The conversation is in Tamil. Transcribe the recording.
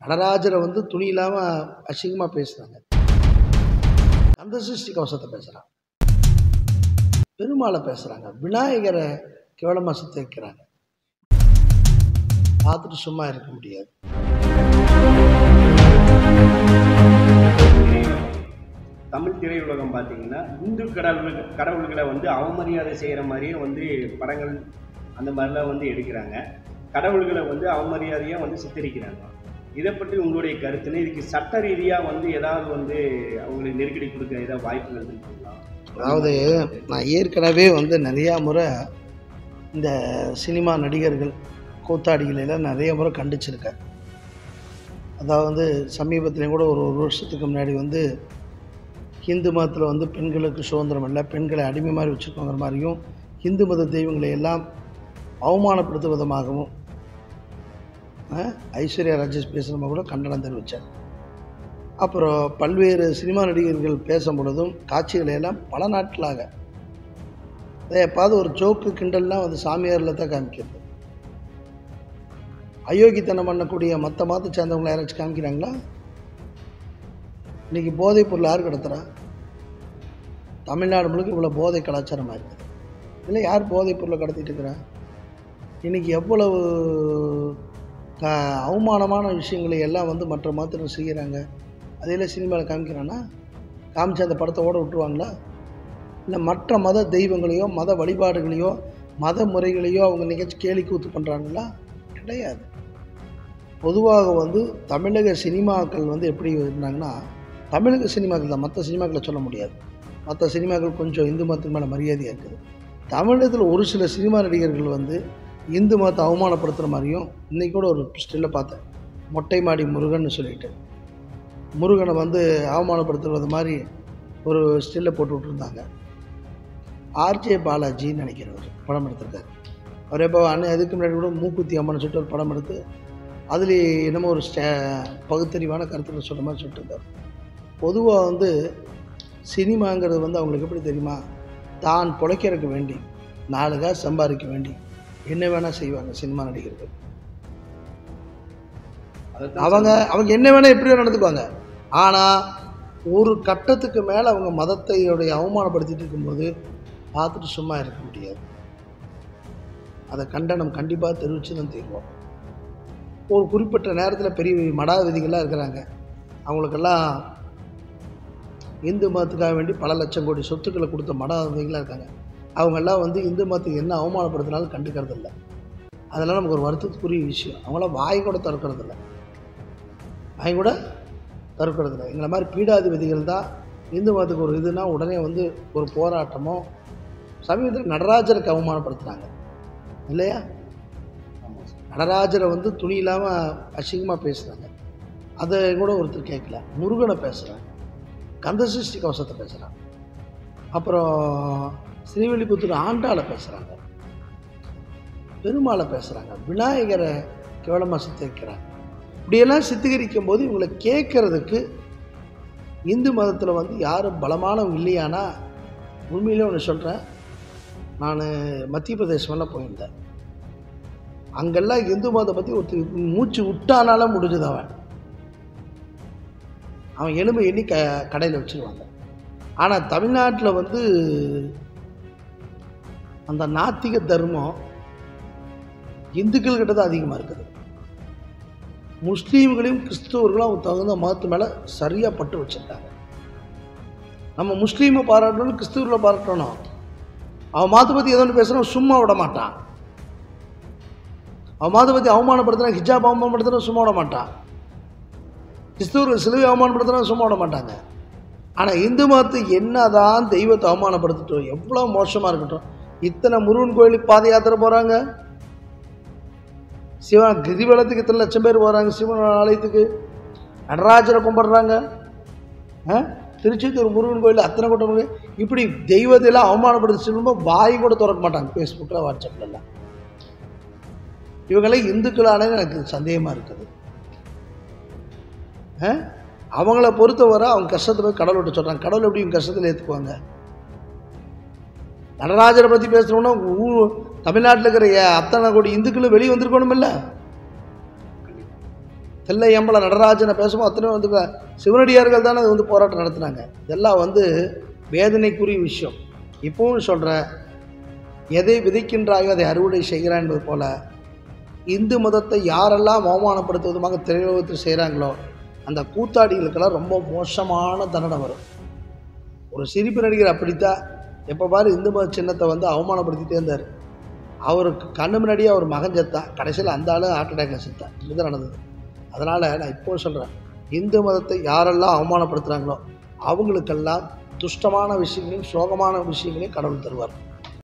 நடராஜரை வந்து துணி இல்லாமல் அசிங்கமாக பேசுகிறாங்க கந்த சிருஷ்டி கவசத்தை பேசுகிறாங்க பெருமாளை பேசுகிறாங்க விநாயகரை கேவலமாக சித்த வைக்கிறாங்க பார்த்துட்டு சும்மா இருக்க முடியாது தமிழ் திரையுலகம் பார்த்தீங்கன்னா இந்து கடவுள் கடவுள்களை வந்து அவமரியாதை செய்கிற மாதிரியே வந்து படங்கள் அந்த மாதிரிலாம் வந்து எடுக்கிறாங்க கடவுள்களை வந்து அவமரியாதையாக வந்து சித்தரிக்கிறாங்க இதை பற்றி உங்களுடைய கருத்துன்னு இதுக்கு சட்ட ரீதியாக வந்து ஏதாவது வந்து அவங்களுக்கு நெருக்கடி கொடுக்க ஏதாவது வாய்ப்புகள் இருக்குங்களா அதாவது நான் ஏற்கனவே வந்து நிறையா முறை இந்த சினிமா நடிகர்கள் கூத்தாடிகளை எல்லாம் நிறைய முறை கண்டிச்சிருக்கேன் அதாவது சமீபத்துலேயும் கூட ஒரு ஒரு வருஷத்துக்கு முன்னாடி வந்து ஹிந்து மதத்தில் வந்து பெண்களுக்கு சுதந்திரம் இல்லை பெண்களை அடிமை மாதிரி வச்சுருக்கோங்கிற மாதிரியும் ஹிந்து மத தெய்வங்களை எல்லாம் அவமானப்படுத்தும் விதமாகவும் அஹ், ஐஸ்வர்யா ராஜேஷ் பேசுகிறவங்க கூட கண்டனம் தெரிவித்தேன் அப்புறம் பல்வேறு சினிமா நடிகர்கள் பேசும் பொழுதும் காட்சிகளை எல்லாம் பல நாட்களாக அதை எப்பாவது ஒரு ஜோக்கு கிண்டல்லாம் வந்து சாமியாரில் தான் காமிக்கிறது அயோக்கித்தனம் பண்ணக்கூடிய மற்ற மதத்தை சேர்ந்தவங்களை யாராச்சும் காமிக்கிறாங்களா இன்றைக்கி போதைப் பொருள் யார் கடத்துறா தமிழ்நாடு முழுக்க இவ்வளோ போதை கலாச்சாரமாக இருக்குது இதில் யார் போதைப் பொருளை கடத்திட்டு இருக்கிறா இன்றைக்கி எவ்வளவு க அவமானமான விஷயங்களை எல்லாம் வந்து மற்ற மதத்தினர் செய்கிறாங்க அதையெல்லாம் சினிமாவில் காமிக்கிறான்னா காமிச்சு அந்த படத்தை ஓட விட்டுருவாங்களா இல்லை மற்ற மத தெய்வங்களையோ மத வழிபாடுகளையோ மத முறைகளையோ அவங்க நிகழ்ச்சி கேலி கூத்து பண்ணுறாங்களா கிடையாது பொதுவாக வந்து தமிழக சினிமாக்கள் வந்து எப்படி இருந்தாங்கன்னா தமிழக சினிமாக்கள் தான் மற்ற சினிமாக்களை சொல்ல முடியாது மற்ற சினிமாக்கள் கொஞ்சம் இந்து மதத்துக்கு மேலே மரியாதையாக இருக்குது தமிழகத்தில் ஒரு சில சினிமா நடிகர்கள் வந்து இந்து மதத்தை அவமானப்படுத்துகிற மாதிரியும் இன்றைக்கி கூட ஒரு ஸ்டில்லை பார்த்தேன் மொட்டை மாடி முருகன்னு சொல்லிட்டு முருகனை வந்து அவமானப்படுத்துறது மாதிரி ஒரு ஸ்டில்லை போட்டு விட்ருந்தாங்க ஆர்ஜே பாலாஜின்னு நினைக்கிறவர் படம் எடுத்திருக்காரு அவர் எப்போ அண்ணன் அதுக்கு முன்னாடி கூட மூக்குத்தி அம்மன் சொல்லிட்டு ஒரு படம் எடுத்து அதில் என்னமோ ஒரு ஸ்டே பகுத்தறிவான கருத்துக்கள் சொல்கிற மாதிரி சொல்லிட்டு இருந்தார் பொதுவாக வந்து சினிமாங்கிறது வந்து அவங்களுக்கு எப்படி தெரியுமா தான் பிழைக்கிறதுக்கு வேண்டி நாலு காசு சம்பாதிக்க வேண்டி என்ன வேணால் செய்வாங்க சினிமா நடிகர்கள் அதைத்தான் அவங்க அவங்க என்ன வேணால் எப்படி வேணா நடந்துக்குவாங்க ஆனால் ஒரு கட்டத்துக்கு மேலே அவங்க மதத்தையுடைய அவமானப்படுத்திட்டு இருக்கும்போது பார்த்துட்டு சும்மா இருக்க முடியாது அதை கண்டனம் கண்டிப்பாக தெரிவித்து தான் தீர்வோம் ஒரு குறிப்பிட்ட நேரத்தில் பெரிய மடாதிபதிகள்லாம் இருக்கிறாங்க அவங்களுக்கெல்லாம் இந்து மதத்துக்காக வேண்டி பல லட்சம் கோடி சொத்துக்களை கொடுத்த மடாதிபதிகளாக இருக்காங்க அவங்கெல்லாம் வந்து இந்து மதத்துக்கு என்ன அவமானப்படுத்தினாலும் கண்டுக்கிறது இல்லை அதெல்லாம் நமக்கு ஒரு வருத்தத்துக்குரிய விஷயம் அவங்களாம் வாய் கூட திறக்கிறது இல்லை வாய் கூட திறக்கிறது இல்லை எங்களை மாதிரி பீடாதிபதிகள் தான் இந்து மதத்துக்கு ஒரு இதுனா உடனே வந்து ஒரு போராட்டமோ சமீபத்தில் நடராஜருக்கு அவமானப்படுத்துனாங்க இல்லையா ஆமாம் சார் நடராஜரை வந்து துணி இல்லாமல் அசிங்கமாக பேசுகிறாங்க அதை கூட ஒருத்தர் கேட்கல முருகனை பேசுகிறாங்க கந்த சிருஷ்டி கவசத்தை பேசுகிறாங்க அப்புறம் ஸ்ரீவில்லிபுத்தூர் ஆண்டாளை பேசுகிறாங்க பெருமாளை பேசுகிறாங்க விநாயகரை கேவலமாக சித்தரிக்கிறாங்க இப்படியெல்லாம் சித்தரிக்கும் போது இவங்களை கேட்கறதுக்கு இந்து மதத்தில் வந்து யாரும் பலமானவங்க இல்லையானா உண்மையிலே ஒன்று சொல்கிறேன் நான் மத்திய பிரதேசமெல்லாம் போயிருந்தேன் அங்கெல்லாம் இந்து மதத்தை பற்றி ஒருத்தர் மூச்சு விட்டானால முடிஞ்சது அவன் அவன் எலும்பை எண்ணி க கடையில் வச்சுருவாங்க ஆனால் தமிழ்நாட்டில் வந்து அந்த நாத்திக தர்மம் இந்துக்கள் கிட்ட தான் அதிகமாக இருக்குது முஸ்லீம்களையும் கிறிஸ்தவர்களும் அவங்க தகுந்த மதத்து மேலே சரியாக பட்டு வச்சுருக்காங்க நம்ம முஸ்லீமை பாராட்டணும் கிறிஸ்தவர்களை பாராட்டணும் அவன் மாத்தை பற்றி ஏதோ ஒன்று பேசுகிறான் சும்மா விட மாட்டான் அவன் மாத்தை பற்றி அவமானப்படுத்துனா ஹிஜாப் அவமானப்படுத்துனா சும்மா விட மாட்டான் கிறிஸ்தவர்கள் சிலுவை அவமானப்படுத்துனா சும்மா விட மாட்டாங்க ஆனால் இந்து மதத்து என்னதான் தெய்வத்தை அவமானப்படுத்தட்டும் எவ்வளோ மோசமாக இருக்கட்டும் இத்தனை முருகன் கோயிலுக்கு பாத யாத்திரை போகிறாங்க சிவன் கிரிவலத்துக்கு இத்தனை லட்சம் பேர் போகிறாங்க சிவன் ஆலயத்துக்கு நடராஜரை கும்பிட்றாங்க ஆ திருச்செந்தூர் முருகன் கோயில் அத்தனை கூட்டம் இருக்கு. இப்படி தெய்வத்தையெல்லாம் அவமானப்படுத்தி சொல்லும்போது வாய் கூட திறக்க மாட்டாங்க ஃபேஸ்புக்கில் வாட்ஸ்அப்லலாம் இவங்களே இந்துக்களானே எனக்கு சந்தேகமாக இருக்குது ஆ? அவங்கள பொறுத்தவரை அவங்க கஷ்டத்தை போய் கடவுள்கிட்ட சொல்கிறாங்க கடவுள் எப்படி இவங்க கஷ்டத்தில் ஏற்றுக்குவாங்க நடராஜரை பற்றி பேசுகிறோம்னா ஊ தமிழ்நாட்டில் இருக்கிற ஏ- அத்தனை கோடி இந்துக்களும் வெளியே வந்திருக்கணும் இல்லை தில்லையம்பல நடராஜனை பேசும்போது அத்தனை வந்து க- சிவனடியார்கள் தானே அது வந்து போராட்டம் நடத்துனாங்க இதெல்லாம் வந்து வேதனைக்குரிய விஷயம் இப்பவும் சொல்கிறேன் எதை விதைக்கின்றாயோ அதை அறுவடை செய்கிறான் என்பது போல இந்து மதத்தை யாரெல்லாம் அவமானப்படுத்துவதுமாக திரையுலகத்தில் செய்கிறாங்களோ அந்த கூத்தாடிகளுக்கெல்லாம் ரொம்ப மோசமான தண்டனை வரும் ஒரு சிரிப்பு நடிகர் அப்படித்தான் எப்போ பாரு இந்து மத சின்னத்தை வந்து அவமானப்படுத்திட்டே இருந்தார் அவருக்கு கண்ணு முன்னாடியே அவர் மகன் செத்தான் கடைசியில் அந்த ஆளு ஹார்ட் அட்டாக்ல செத்தான் இதுதான் நடந்தது அதனால் நான் இப்போ சொல்கிறேன் இந்து மதத்தை யாரெல்லாம் அவமானப்படுத்துகிறாங்களோ அவங்களுக்கெல்லாம் துஷ்டமான விஷயங்களையும் சோகமான விஷயங்களையும் கடவுள் தருவார்